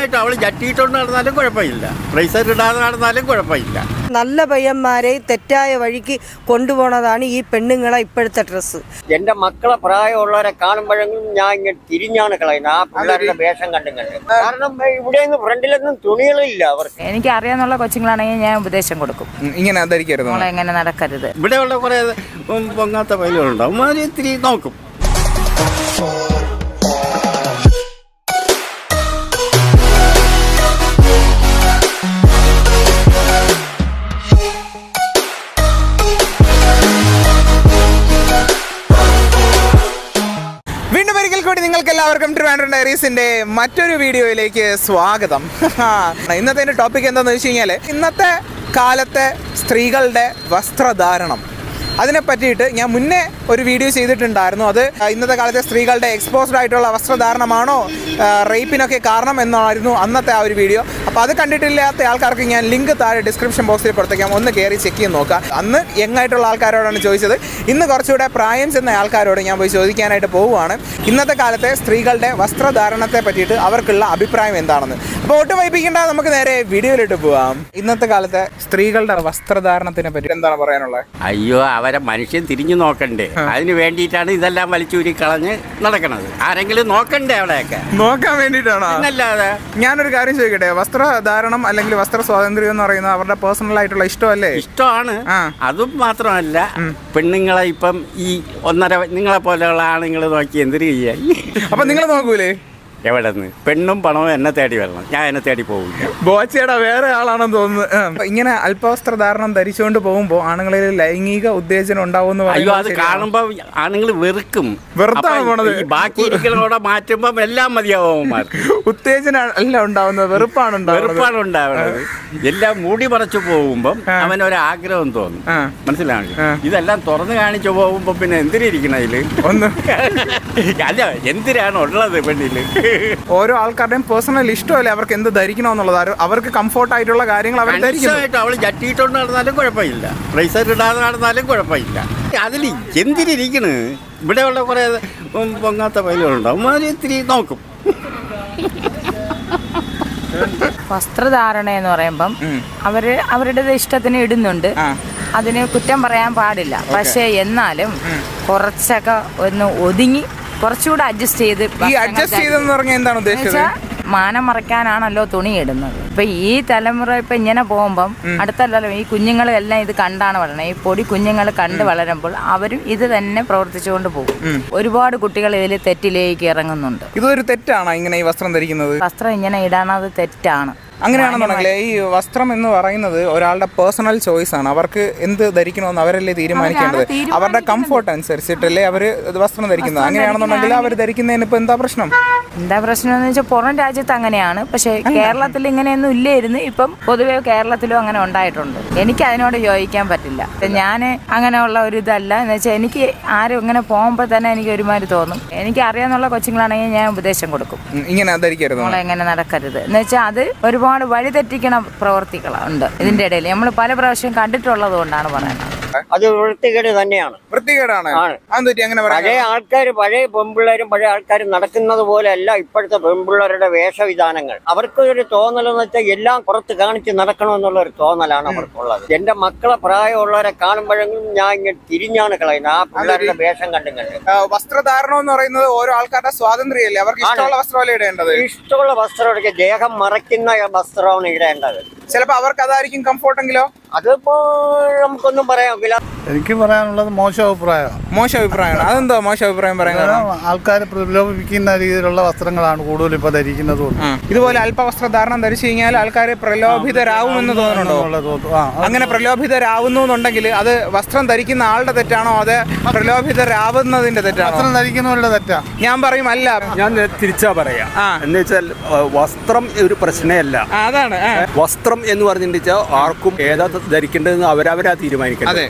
നിശ്ചയമായിട്ടും അവൾ ജട്ടിയിട്ടോണ്ട് നടന്നാലും കുഴപ്പമില്ല ബ്രേസർ ഇടാതെ നടന്നാലും കുഴപ്പമില്ല നല്ല പയ്യന്മാരെ തെറ്റായ വഴിക്ക് കൊണ്ടുപോണതാണ് ഈ പെണ്ണുങ്ങളെ ഇപ്പോഴത്തെ ഡ്രസ്സ് എന്റെ മക്കളെ പ്രായമുള്ളവരെ കാണുമ്പോഴെങ്കിലും ഞാൻ ഇങ്ങനെ തിരിഞ്ഞാണ് കളയുന്നത് ആ പിള്ളേരുടെ വേഷം കണ്ടും കണ്ട് കാരണം ഇവിടെ നിന്ന് ഫ്രണ്ടിലൊന്നും തുണികളില്ല അവർക്ക് എനിക്ക് അറിയാന്നുള്ള കൊച്ചുങ്ങളാണെങ്കിൽ ഞാൻ ഉപദേശം കൊടുക്കും ഉം, ഇങ്ങനെ ധരിക്കരുത് നമ്മളെ എങ്ങനെ നടക്കരുത് ഇവിടെയുള്ള കുറേ ഉം, പൊങ്ങാത്ത പൈലുകളുണ്ട് അവന്മാർ ഇത്തിരി നോക്കും വീണ്ടും ഒരിക്കൽ കൂടി നിങ്ങൾക്ക് എല്ലാവർക്കും ട്രിവാൻഡ്രം ഡയറീസിന്റെ മറ്റൊരു വീഡിയോയിലേക്ക് സ്വാഗതം ഇന്നത്തെ ടോപ്പിക് എന്താണെന്ന് വെച്ച് കഴിഞ്ഞാൽ ഇന്നത്തെ കാലത്തെ സ്ത്രീകളുടെ വസ്ത്രധാരണം അതിനെ പറ്റിയിട്ട് ഞാൻ മുന്നേ ഒരു വീഡിയോ ചെയ്തിട്ടുണ്ടായിരുന്നു അത് ഇന്നത്തെ കാലത്തെ സ്ത്രീകളുടെ എക്സ്പോസ്ഡ് ആയിട്ടുള്ള വസ്ത്രധാരണമാണോ റേപ്പിനൊക്കെ കാരണം എന്നായിരുന്നു അന്നത്തെ ആ ഒരു വീഡിയോ അപ്പോൾ അത് കണ്ടിട്ടില്ലാത്ത ആൾക്കാർക്ക് ഞാൻ ലിങ്ക് താഴെ ഡിസ്ക്രിപ്ഷൻ ബോക്സിൽ കൊടുത്തേക്കാം ഒന്ന് കയറി ചെക്ക് ചെയ്ത് നോക്കാം അന്ന് യങ് ആയിട്ടുള്ള ആൾക്കാരോടാണ് ചോദിച്ചത് ഇന്ന് കുറച്ചുകൂടെ പ്രായം ചെന്ന ആൾക്കാരോട് ഞാൻ പോയി ചോദിക്കാനായിട്ട് പോവുകയാണ് ഇന്നത്തെ കാലത്തെ സ്ത്രീകളുടെ വസ്ത്രധാരണത്തെ പറ്റിയിട്ട് അവർക്കുള്ള അഭിപ്രായം എന്താണെന്ന് അപ്പോൾ ഒട്ടും വൈപ്പിക്കേണ്ട നമുക്ക് നേരെ വീഡിയോയിലിട്ട് പോവാം ഇന്നത്തെ കാലത്തെ സ്ത്രീകളുടെ വസ്ത്രധാരണത്തിനെ പറ്റി എന്താണ് പറയാനുള്ളത് അയ്യോ അവരെ മനുഷ്യൻ തിരിഞ്ഞു നോക്കണ്ടേ അതിന് വേണ്ടിയിട്ടാണ് ഇതെല്ലാം വലിച്ചൂരി കളഞ്ഞ് നടക്കണത് ആരെങ്കിലും നോക്കണ്ടേ അവിടെയൊക്കെ നോക്കാൻ വേണ്ടിയിട്ടാണോ എന്നല്ലാതെ ഞാനൊരു കാര്യം ചോദിക്കട്ടെ വസ്ത്രധാരണം അല്ലെങ്കിൽ വസ്ത്ര സ്വാതന്ത്ര്യം എന്ന് പറയുന്നത് അവരുടെ പേഴ്സണൽ ആയിട്ടുള്ള ഇഷ്ടമല്ലേ ഇഷ്ടമാണ് ആ. അതും മാത്രമല്ല പെണ്ണുങ്ങളെ ഇപ്പം ഈ ഒന്നര നിങ്ങളെ പോലെയുള്ള ആണുങ്ങൾ നോക്കി എന്തിനു ചെയ്യാൻ അപ്പൊ നിങ്ങൾ നോക്കൂലേ എവിടെ നിന്ന് പെണ്ണും പണവും എന്നെ തേടി വരണം ഞാൻ എന്നെ തേടി പോകില്ല ബോച്ചയുടെ വേറെ ആളാണെന്ന് തോന്നുന്നു ആ. ഇങ്ങനെ അല്പവസ്ത്രധാരണം ധരിച്ചുകൊണ്ട് പോകുമ്പോൾ ആണുങ്ങളിൽ ലൈംഗിക ഉത്തേജനം ഉണ്ടാവും അയ്യോ അത് കാണുമ്പോ ആണുങ്ങൾ വെറുക്കും വെറുത്താണ് അപ്പൊ പോണത്. ഈ ബാക്കി ഇരിക്കുന്നതോടെ മാറ്റുമ്പോ എല്ലാം മതിയാവും അവന്മാർക്ക് ഉത്തേജന അല്ല ഉണ്ടാവുന്നത് വെറുപ്പാണ് ഉണ്ടാവുന്നത് വെറുപ്പാണ് ഉണ്ടാവുന്നത് എല്ലാം മൂടി മറച്ചു പോകുമ്പം അവനൊരു ആഗ്രഹം തോന്നും ആ. മനസ്സിലാവില്ല ആ. ഇതെല്ലാം തുറന്നു കാണിച്ചു പോകുമ്പോ പിന്നെ എന്തിനിരിക്കണതില് ഒന്ന് അല്ല എന്തിനാണ് ഉള്ളത് പെണ്ണില് ഓരോ ആൾക്കാരുടെയും പേഴ്സണൽ ഇഷ്ടമല്ലേ അവർക്ക് എന്ത് ധരിക്കണമെന്നുള്ളത് അവർ- അവർക്ക് കംഫോർട്ട് ആയിട്ടുള്ള കാര്യങ്ങൾ അവർ ധരിക്കുന്നു മനസ്സിലായിട്ട് അവള് ജട്ടിയിട്ടോണ്ട് നടന്നാലും കുഴപ്പമില്ല ബ്രേസർ ഇടാതെ നടന്നാലും കുഴപ്പമില്ല അതിൽ എന്തിനിരിക്കണ് ഇവിടെയുള്ള കുറെ ഉം, പൊങ്ങാത്ത പൈലുകളുണ്ട് അവന്മാർ ഇത്തിരി നോക്കും വസ്ത്രധാരണ എന്ന് പറയുമ്പം അവര് അവരുടെ ഇഷ്ടത്തിന് ഇടുന്നുണ്ട് ആ. അതിന് കുറ്റം പറയാൻ പാടില്ല പക്ഷേ എന്നാലും കുറച്ചൊക്കെ ഒന്ന് ഒതുങ്ങി കുറച്ചുകൂടെ അഡ്ജസ്റ്റ് ചെയ്ത് ഈ വസ്ത്രങ്ങൾ അഡ്ജസ്റ്റ് ചെയ്തെന്ന് പറഞ്ഞാൽ എന്താണ് ഉദ്ദേശിച്ചത് എന്നുവെച്ചാ മാനം മറയ്ക്കാനാണല്ലോ തുണി ഇടുന്നത് ഇപ്പൊ ഈ തലമുറ ഇപ്പൊ ഇങ്ങനെ പോകുമ്പം അടുത്ത തലമുറ ഈ കുഞ്ഞുങ്ങളെല്ലാം ഇത് കണ്ടാണ് വളരണത് ഈ പൊടി കുഞ്ഞുങ്ങൾ കണ്ട് വളരുമ്പോൾ അവരും ഇത് തന്നെ പ്രവർത്തിച്ചുകൊണ്ട് പോകും ഒരുപാട് കുട്ടികൾ ഇതിൽ തെറ്റിലേക്ക് ഇറങ്ങുന്നുണ്ട് ഇതൊരു തെറ്റാണോ ഇങ്ങനെ ഈ വസ്ത്രം ധരിക്കുന്നത് വസ്ത്രം ഇങ്ങനെ ഇടാനത് തെറ്റാണ് അങ്ങനെയാണെന്നുണ്ടെങ്കിൽ ഈ വസ്ത്രം എന്ന് പറയുന്നത് ഒരാളുടെ പേഴ്സണൽ ചോയ്സ് ആണ് അവർക്ക് എന്ത് ധരിക്കണമെന്ന് അവരല്ലേ തീരുമാനിക്കേണ്ടത് തീരുമാനിക്കുന്നത്. അവരുടെ കംഫോർട്ട് അനുസരിച്ചിട്ടല്ലേ അവർ വസ്ത്രം ധരിക്കുന്നത് അങ്ങനെയാണെന്നുണ്ടെങ്കിൽ അവർ ധരിക്കുന്നതിന് ഇപ്പൊ എന്താ പ്രശ്നം എന്താ പ്രശ്നം എന്ന് വെച്ചാൽ പുറം രാജ്യത്ത് അങ്ങനെയാണ് പക്ഷെ കേരളത്തിൽ ഇങ്ങനെയൊന്നും ഇല്ലായിരുന്നു ഇപ്പം പൊതുവെ കേരളത്തിലും അങ്ങനെ ഉണ്ടായിട്ടുണ്ട് എനിക്ക് അതിനോട് യോജിക്കാൻ പറ്റില്ല ഞാൻ അങ്ങനെയുള്ള ഒരു ഇതല്ല എന്ന് വെച്ചാൽ എനിക്ക് ആരും ഇങ്ങനെ പോകുമ്പോൾ തന്നെ എനിക്ക് ഒരുമാതിരി തോന്നും എനിക്ക് അറിയാന്നുള്ള കൊച്ചുങ്ങളാണെങ്കിൽ ഞാൻ ഉപദേശം കൊടുക്കും ഉം, ഇങ്ങനെ ധരിക്കരുത് നമ്മളെ എങ്ങനെ നടക്കരുത് എന്ന് വെച്ചാൽ അത് ഒരുപാട് വഴിതെറ്റിക്കണ പ്രവർത്തികളുണ്ട് ഇതിന്റെ ഇടയിൽ നമ്മൾ പല പ്രാവശ്യം കണ്ടിട്ടുള്ളത് കൊണ്ടാണ് പറയുന്നത് അത് വൃത്തികേട് തന്നെയാണ് വൃത്തികേടാണ് ആണ്. അതെന്തുപറ്റി അങ്ങനെ പറയാം പഴയ ആൾക്കാർ പഴയ പെൺപിള്ളേരും പഴയ ആൾക്കാരും നടക്കുന്നത് പോലെയല്ല ഇപ്പോഴത്തെ പെൺപിള്ളേരുടെ വേഷവിധാനങ്ങൾ അവർക്ക് ഒരു തോന്നലെന്ന് വെച്ചാൽ എല്ലാം പുറത്ത് കാണിച്ച് നടക്കണമെന്നുള്ള ഒരു തോന്നലാണ് അവർക്കുള്ളത് എന്റെ മക്കളെ പ്രായമുള്ളവരെ കാണുമ്പോഴെങ്കിലും ഞാൻ ഇങ്ങനെ തിരിഞ്ഞാണ് കളയുന്നത് ആ പിള്ളേരുടെ വേഷം കണ്ടും കണ്ട് ആ, വസ്ത്രധാരണം എന്ന് പറയുന്നത് ഓരോ ആൾക്കാരുടെ സ്വാതന്ത്ര്യമല്ലേ അവർക്ക് ഇഷ്ടമുള്ള വസ്ത്രമല്ലേ ഇടേണ്ടത് ഇഷ്ടമുള്ള വസ്ത്രം എടുക്കുക ദേഹം മറയ്ക്കുന്ന വസ്ത്രമാണ് ഇടേണ്ടത് ചിലപ്പോ അവർക്ക് അതായിരിക്കും കംഫോർട്ടെങ്കിലോ അതിപ്പോ നമുക്കൊന്നും പറയാൻ ഒക്കില്ല എനിക്ക് പറയാനുള്ളത് മോശം അഭിപ്രായമാണ് മോശം അഭിപ്രായമാണ് അതെന്തോ മോശം അഭിപ്രായം പറയാൻ കാരണം ആൾക്കാരെ പ്രലോഭിപ്പിക്കുന്ന രീതിയിലുള്ള വസ്ത്രങ്ങളാണ് കൂടുതൽ ഇപ്പൊ ധരിക്കുന്നത് കൊണ്ട്. ആ. ഇതുപോലെ അല്പവസ്ത്രധാരണം ധരിച്ചു കഴിഞ്ഞാൽ ആൾക്കാർ പ്രലോഭിതരാകുമെന്ന് തോന്നുന്നുണ്ടോ എന്നുള്ള തോന്നുന്നു. ആ, അത് അങ്ങനെ പ്രലോഭിതരാവുന്നു എന്നുണ്ടെങ്കിൽ അത് വസ്ത്രം ധരിക്കുന്ന ആളുടെ തെറ്റാണോ അത് പ്രലോഭിതരാവുന്നതിന്റെ തെറ്റാണോ വസ്ത്രം ധരിക്കുന്നവരുടെ തെറ്റാ ഞാൻ പറയും അല്ല ഞാൻ നേ- തിരിച്ചാ പറയാ ആ. എന്ന് വെച്ചാൽ ആ, വസ്ത്രം ഒരു പ്രശ്നമല്ല ആ, അതാണ് ആ. വസ്ത്രം എന്ന് പറഞ്ഞിട്ടുണ്ടെച്ചാൽ ആർക്കും ഏതാ ധരിക്കേണ്ടതെന്ന് അവരവരാ തീരുമാനിക്കുന്നത് അതെ. വേറെ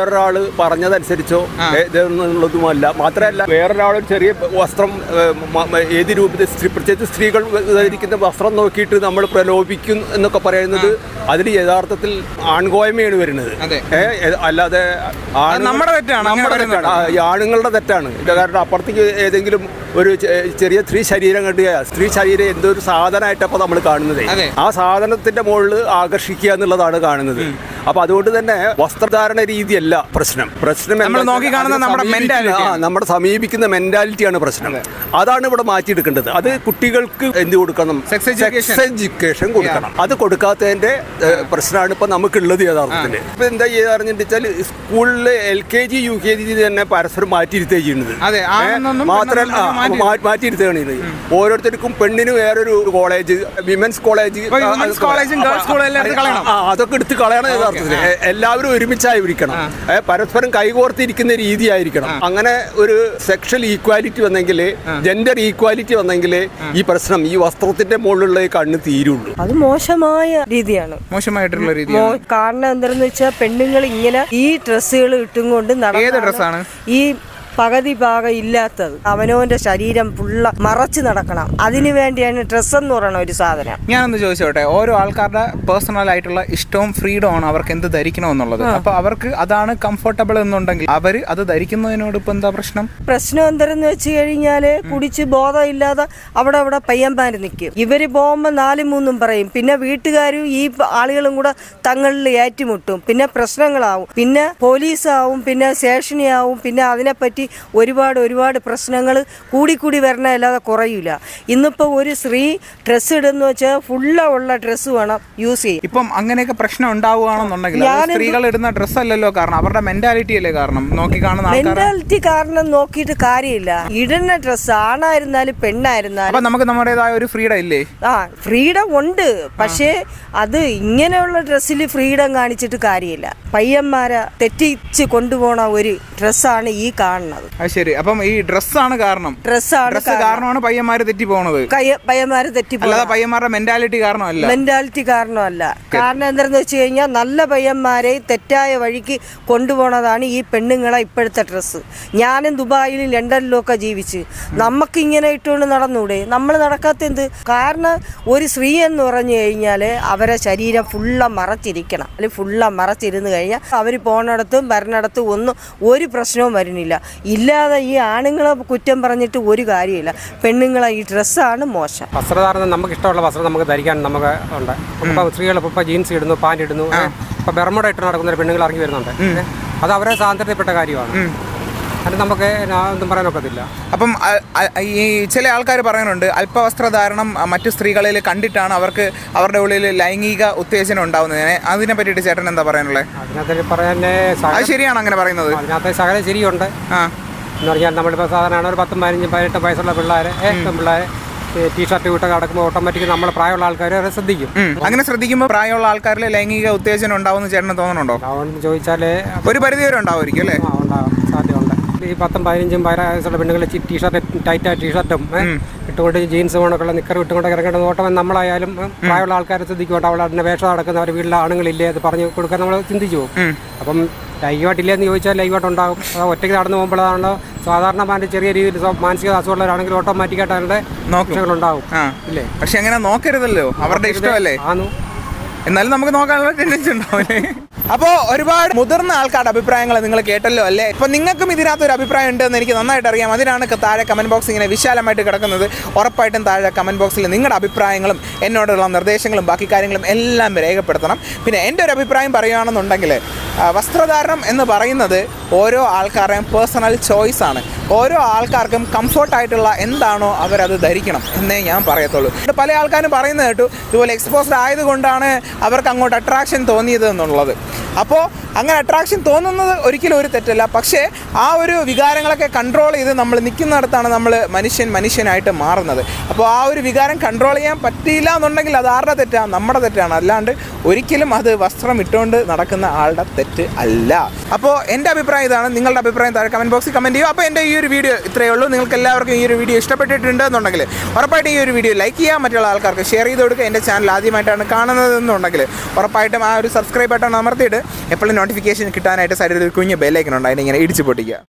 വേറൊരാൾ പറഞ്ഞതനുസരിച്ചോ ഏ- ഇതെന്നുള്ളതുമല്ല മാത്രമല്ല വേറൊരാൾ ഒരു ചെറിയ വസ്ത്രം ഏ, മ- മ- ഏത് രൂപത്തിൽ സ്ത്രീ പ്രത്യേകിച്ച് സ്ത്രീകൾ ധരിക്കുന്ന വസ്ത്രം നോക്കിയിട്ട് നമ്മൾ പ്രലോഭിക്കും എന്നൊക്കെ പറയുന്നത് അതിൽ യഥാർത്ഥത്തിൽ ആൺകോയ്മയാണ് വരുന്നത് അതെ. ഏ, ഏ- അല്ലാതെ ആണുങ്ങൾ- നമ്മുടെ തെറ്റാണ്, അങ്ങനെ നമ്മുടെ പറയുന്നത്. തെറ്റാണ് ആ, ഈ ആണുങ്ങളുടെ തെറ്റാണ് ഇത് കാരണം അപ്പുറത്തേക്ക് ഏതെങ്കിലും ഒരു ചെ- ചെറിയ സ്ത്രീ ശരീരം കണ്ടു സ്ത്രീ ശരീരം എന്തോ ഒരു സാധനമായിട്ടപ്പോൾ നമ്മൾ കാണുന്നത് അതെ. ആ സാധനത്തിന്റെ മുകളിൽ ആകർഷിക്കുക എന്നുള്ളതാണ് കാണുന്നത് അപ്പൊ അതുകൊണ്ട് തന്നെ വസ്ത്രധാരണ രീതിയല്ല പ്രശ്നം പ്രശ്നം നമ്മൾ എന്താ നോക്കി കാണുന്ന അതിനെ നമ്മുടെ സമീപിക്കുന്ന- mentality ആ, നമ്മുടെ സമീപിക്കുന്ന മെന്റാലിറ്റിയാണ് പ്രശ്നം അതാണ് ഇവിടെ മാറ്റിയെടുക്കേണ്ടത് അത് കുട്ടികൾക്ക് എന്ത് കൊടുക്കണം Sex education. എഡ്യൂക്കേഷൻ കൊടുക്കണം അത് കൊടുക്കാത്തതിന്റെ ഏഹ്, പ്രശ്നമാണ് ഇപ്പൊ നമുക്കുള്ളത് യഥാർത്ഥത്തിൽ ഇപ്പൊ എന്താ ചെയ്തറിഞ്ഞിട്ടാൽ സ്കൂളിൽ L K G U K G തന്നെ പരസ്പരം മാറ്റിയിരുത്തേ ചെയ്യുന്നത് അതെ, ഏഹ്, ആണെന്നൊന്നും മാത്രമല്ല പെണ്ണെന്നൊന്നും മാറ്റി- മാറ്റി- മാറ്റിയിരുത്തുകയാണ് ഇത് ഓരോരുത്തർക്കും പെണ്ണിന് വേറൊരു കോളേജ് വിമൻസ് കോളേജ് ഇപ്പൊ women's കോളേജും girls സ്കൂളും എല്ലാം എടുത്ത് കളയണം. ആ, അതൊക്കെ എടുത്ത് കളയണം യഥാർത്ഥത്തിൽ എ- എല്ലാവരും ഒരുമിച്ചായിരിക്കണം ഏ, പരസ്പരം കൈകോർത്തിരിക്കുന്ന രീതിയായിരിക്കണം അങ്ങനെ ഒരു സെക്ഷൽ ഈക്വാലിറ്റി വന്നെങ്കിൽ ജെൻഡർ ഈക്വാലിറ്റി വന്നെങ്കിൽ ഈ പ്രശ്നം ഈ വസ്ത്രത്തിന്റെ മുകളിലുള്ള ഈ കണ്ണ് തീരുള്ളൂ അത് മോശമായ രീതിയാണ് മോശമായിട്ടുള്ള രീതി മോ- കാരണം എന്താണെന്ന് വെച്ചാൽ പെണ്ണുങ്ങൾ ഇങ്ങനെ ഈ ഡ്രസ്സുകൾ ഇട്ടും കൊണ്ട് നടന്നാണ് ഏത് ഡ്രസ്സാണ്? ഈ പകുതി ഭാഗം ഇല്ലാത്തത് അവനവന്റെ ശരീരം ഫുള്ള മറച്ച് നടക്കണം അതിനു വേണ്ടിയാണ് ഡ്രസ്സ് എന്ന് പറയുന്ന ഒരു സാധനം ഞാനൊന്ന് ചോദിച്ചോട്ടെ ഓരോ ആൾക്കാരുടെ പേഴ്സണൽ ആയിട്ടുള്ള ഇഷ്ടവും ഫ്രീഡവും ആണ് അവർക്ക് എന്ത് ധരിക്കണം എന്നുള്ളത് അപ്പൊ അവർക്ക് അതാണ് കംഫർട്ടബിൾ എന്നുണ്ടെങ്കിൽ അവര് അത് ധരിക്കുന്നതിനോട് ഇപ്പൊ എന്താ പ്രശ്നം പ്രശ്നം എന്തെന്ന് വെച്ച് കഴിഞ്ഞാല് കുടിച്ച് ബോധമില്ലാതെ അവിടെ അവിടെ പയ്യന്മാര് നിൽക്കും ഇവര് പോകുമ്പോ നാലും മൂന്നും പറയും പിന്നെ വീട്ടുകാരും ഈ പ- ആളുകളും കൂടെ തങ്ങളിൽ ഏറ്റുമുട്ടും പിന്നെ പ്രശ്നങ്ങളാവും പിന്നെ പോലീസാവും പിന്നെ സ്റ്റേഷനിയാവും പിന്നെ അതിനെപ്പറ്റി ഒരുപാട് ഒരുപാട് പ്രശ്നങ്ങൾ കൂടിക്കൂടി വരണമല്ലാതെ കുറയൂല ഇന്നിപ്പോ ഒരു സ്ത്രീ ഡ്രസ്സ് ഇടുന്ന വെച്ചാൽ ഫുള്ള ഉള്ള ഡ്രസ്സ് വേണം യൂസ് ചെയ്യും ഇപ്പം അങ്ങനെയൊക്കെ പ്രശ്നം ഉണ്ടാവുകയാണെന്നുണ്ടെങ്കിൽ അത് ഞാനെന്ത്- സ്ത്രീകൾ ഇടുന്ന ഡ്രസ്സ് അല്ലല്ലോ കാരണം അവരുടെ മെന്റാലിറ്റി അല്ലേ കാരണം നോക്കി കാണുന്ന ആൾക്കാർ മെന്റാലിറ്റി കാരണം നോക്കിയിട്ട് കാര്യമില്ല ഇടുന്ന ഡ്രസ്സ് ആണായിരുന്നാലും പെണ്ണായിരുന്നാലും അപ്പൊ നമുക്ക് നമ്മുടേതായ ഒരു ഫ്രീഡം ഇല്ലേ ആ ഫ്രീഡം ഉണ്ട് പക്ഷേ അത് ഇങ്ങനെയുള്ള ഡ്രസ്സിൽ ഫ്രീഡം കാണിച്ചിട്ട് കാര്യമില്ല പയ്യന്മാരെ തെറ്റിച്ച് കൊണ്ടുപോണ ഒരു ഡ്രസ്സാണ് ഈ കാണുന്നത് അത് ശരി അപ്പം ഈ ഡ്രസ്സാണ് കാരണം ഡ്രസ്സാണ് ഡ്രസ്സ് കാരണമാണ് പയ്യന്മാര് തെറ്റി പോകുന്നത് കയ്യ- പയ്യന്മാരെ തെറ്റി അല്ലാതെ പയ്യന്മാരുടെ മെന്റാലിറ്റി കാരണമല്ല മെന്റാലിറ്റി കാരണമല്ല കാരണം എന്താണെന്ന് വെച്ച് കഴിഞ്ഞാൽ നല്ല പയ്യന്മാരെ തെറ്റായ വഴിക്ക് കൊണ്ടുപോണതാണ് ഈ പെണ്ണുങ്ങളെ ഇപ്പോഴത്തെ ഡ്രസ്സ് ഞാനും ദുബായിലും ലണ്ടനിലും ഒക്കെ ജീവിച്ച് നമുക്ക് ഇങ്ങനെ ഇട്ടുകൊണ്ട് നടന്നൂടെ നമ്മൾ നടക്കാത്ത എന്ത് കാരണം ഒരു സ്ത്രീ എന്ന് പറഞ്ഞു കഴിഞ്ഞാൽ അവരെ ശരീരം ഫുള്ള മറച്ചിരിക്കണം അല്ലെങ്കിൽ ഫുള്ള മറച്ചിരുന്ന് കഴിഞ്ഞാൽ അവർ പോണിടത്തും വരണടത്തും ഒന്നും ഒരു പ്രശ്നവും വരുന്നില്ല ഇല്ലാതെ ഈ ആണുങ്ങളെ കുറ്റം പറഞ്ഞിട്ട് ഒരു കാര്യമില്ല പെണ്ണുങ്ങളെ ഈ ഡ്രസ്സാണ് മോശം വസ്ത്രധാരണം നമുക്ക് ഇഷ്ടമുള്ള വസ്ത്രം നമുക്ക് ധരിക്കാൻ നമുക്ക് ഉണ്ട് ഇപ്പോൾ സ്ത്രീകൾ ഇപ്പോൾ ജീൻസ് ഇടുന്നു പാൻറ് ഇടുന്നു ഇപ്പോൾ ബെർമുട ഇട്ട് നടക്കുന്ന ഒരു പെണ്ണുങ്ങൾ ഇറങ്ങി വരുന്നുണ്ട് ഏ, അത് അവരെ സ്വാതന്ത്ര്യപ്പെട്ട കാര്യമാണ് അത് നമുക്ക് എന്നാ ഒന്നും പറയാനൊക്കത്തില്ല അപ്പം അ- അ- ഈ ചില ആൾക്കാർ പറയുന്നുണ്ട് അല്പവസ്ത്രധാരണം അ, മറ്റു സ്ത്രീകളിൽ കണ്ടിട്ടാണ് അവർക്ക് അവരുടെ ഉള്ളിൽ ലൈംഗിക ഉത്തേജനം ഉണ്ടാവുന്നതിനെ അതിനെ പറ്റിയിട്ട് ചേട്ടൻ എന്താ പറയാനുള്ളത് അതിനകത്ത് പറയാൻ അത് ശരിയാണ് അങ്ങനെ പറയുന്നത് അതിനകത്ത് സകല ശരിയുണ്ട് ആ എന്ന് പറഞ്ഞാൽ നമ്മളിപ്പോൾ സാധാരണ ഒരു പത്തും പതിനഞ്ചും പതിനെട്ടും വയസ്സുള്ള പിള്ളേർ പിള്ളേർ ടീഷർട്ട് വിട്ടൊക്കെ നടക്കുമ്പോൾ ഓട്ടോമാറ്റിക് നമ്മൾ പ്രായമുള്ള ആൾക്കാർ അത് ശ്രദ്ധിക്കും ഉം. അങ്ങനെ ശ്രദ്ധിക്കുമ്പോൾ പ്രായമുള്ള ആൾക്കാരിൽ ലൈംഗിക ഉത്തേജനം ഉണ്ടാവുമെന്ന് ചേട്ടന് തോന്നുന്നുണ്ടോ അതുകൊണ്ട് ചോദിച്ചാൽ ഒരു പരിധി വരെ ഉണ്ടാവുമായിരിക്കും അല്ലേ ആ ഉണ്ടാകും സാധ്യതയുണ്ട് ഈ പത്തും പതിനഞ്ചും വയസ്സുള്ള പെണ്ണുങ്ങൾ ടീഷർട്ട് ടൈറ്റ് ടീഷർട്ടും ഇട്ടുകൊണ്ട് ജീൻസ് പോണൊക്കെയുള്ള നിക്കർ ഇട്ടുകൊണ്ട് ഇറങ്ങേണ്ടത് ഓട്ടം നമ്മളായാലും ഉം, പ്രായമുള്ള ആൾക്കാരെ ശ്രദ്ധിക്കുകൊണ്ട് അവിടെ അതിൻ്റെ വേഷം നടക്കുന്നവർ വീട്ടിലെ ആണുങ്ങളില്ലേ അത് പറഞ്ഞു കൊടുക്കാൻ നമ്മൾ ചിന്തിച്ചു പോകും അപ്പം ലൈവായിട്ടില്ലേ എന്ന് ചോദിച്ചാൽ ലൈവായിട്ട് ഉണ്ടാകും അത് ഒറ്റയ്ക്ക് നടന്നു പോകുമ്പോഴാണല്ലോ സാധാരണ മാൻ്റെ ചെറിയ രീതിയിൽ സ്വ- മാനസിക അസുഖമുള്ളവരാണെങ്കിൽ ഓട്ടോമാറ്റിക്കായിട്ട് അതിൻ്റെ നോക്കും. ഉണ്ടാവും ആ ഇല്ലേ പക്ഷെ അങ്ങനെ നോക്കരുതല്ലോ അവരുടെ ഇഷ്ടമല്ലേ ആന്നു എന്നാലും നമുക്ക് നോക്കാനുള്ള ടെൻഡൻസി ഉണ്ടാവില്ലേ അപ്പോൾ ഒരുപാട് മുതിർന്ന ആൾക്കാരുടെ അഭിപ്രായങ്ങൾ നിങ്ങൾ കേട്ടല്ലോ അല്ലേ അപ്പോൾ നിങ്ങൾക്കും ഇതിനകത്ത് ഒരു അഭിപ്രായം ഉണ്ടെന്ന് എനിക്ക് നന്നായിട്ട് അറിയാം അതിനാണ് ക- താഴെ കമൻറ്റ് ബോക്സ് ഇങ്ങനെ വിശാലമായിട്ട് കിടക്കുന്നത് ഉറപ്പായിട്ടും താഴെ കമൻറ്റ് ബോക്സിൽ നിങ്ങളുടെ അഭിപ്രായങ്ങളും എന്നോടുള്ള നിർദ്ദേശങ്ങളും ബാക്കി കാര്യങ്ങളും എല്ലാം രേഖപ്പെടുത്തണം പിന്നെ എൻ്റെ ഒരു അഭിപ്രായം പറയുകയാണെന്നുണ്ടെങ്കിൽ ആ, വസ്ത്രധാരണം എന്ന് പറയുന്നത് ഓരോ ആൾക്കാരുടെയും പേഴ്സണൽ ചോയ്സ് ആണ് ഓരോ ആൾക്കാർക്കും കംഫർട്ടായിട്ടുള്ള എന്താണോ അവരത് ധരിക്കണം എന്നേ ഞാൻ പറയത്തുള്ളൂ ഇത് പല ആൾക്കാരും പറയുന്നത് കേട്ടു ഇതുപോലെ എക്സ്പോസ്ഡ് ആയതുകൊണ്ടാണ് അവർക്ക് അങ്ങോട്ട് അട്രാക്ഷൻ തോന്നിയത് എന്നുള്ളത് അപ്പോൾ അങ്ങനെ അട്രാക്ഷൻ തോന്നുന്നത് ഒരിക്കലും ഒരു തെറ്റല്ല പക്ഷേ ആ ഒരു വികാരങ്ങളൊക്കെ കൺട്രോൾ ചെയ്ത് നമ്മൾ നിൽക്കുന്നിടത്താണ് നമ്മൾ മനുഷ്യൻ മനുഷ്യനായിട്ട് മാറുന്നത് അപ്പോൾ ആ ഒരു വികാരം കൺട്രോൾ ചെയ്യാൻ പറ്റിയില്ല എന്നുണ്ടെങ്കിൽ അത് ആരുടെ തെറ്റാണ് നമ്മുടെ തെറ്റാണ് അല്ലാണ്ട് ഒരിക്കലും അത് വസ്ത്രം ഇട്ടുകൊണ്ട് നടക്കുന്ന ആളുടെ തെറ്റ് അല്ല അപ്പോൾ എൻ്റെ അഭിപ്രായം ഇതാണ് നിങ്ങളുടെ അഭിപ്രായം താഴെ കമൻറ്റ് ബോക്സിൽ കമൻറ്റ് ചെയ്യും അപ്പോൾ എൻ്റെ ഈ ഒരു ഒരു വീഡിയോ ഇത്രയേ ഉള്ളൂ നിങ്ങൾക്ക് എല്ലാവർക്കും ഈ ഒരു വീഡിയോ ഇഷ്ടപ്പെട്ടിട്ടുണ്ട് എന്നുണ്ടെങ്കിൽ ഉറപ്പായിട്ടും ഈ ഒരു വീഡിയോ ലൈക്ക് ചെയ്യുക മറ്റുള്ള ആൾക്കാർക്ക് ഷെയർ ചെയ്ത് കൊടുക്കുക എൻ്റെ ചാനൽ ആദ്യമായിട്ടാണ് കാണുന്നത് എന്നുണ്ടെങ്കിൽ ഉറപ്പായിട്ടും ആ ഒരു സബ്സ്ക്രൈബ് ബട്ടൺ അമർത്തിയിട്ട് എപ്പോഴും നോട്ടിഫിക്കേഷൻ കിട്ടാനായിട്ട് സൈഡിൽ ഒരു കുഞ്ഞ് ബെല്ലൈക്കൺ ഉണ്ട് അതിനെ ഇങ്ങനെ ഇടിച്ച് പൊട്ടിക്കുക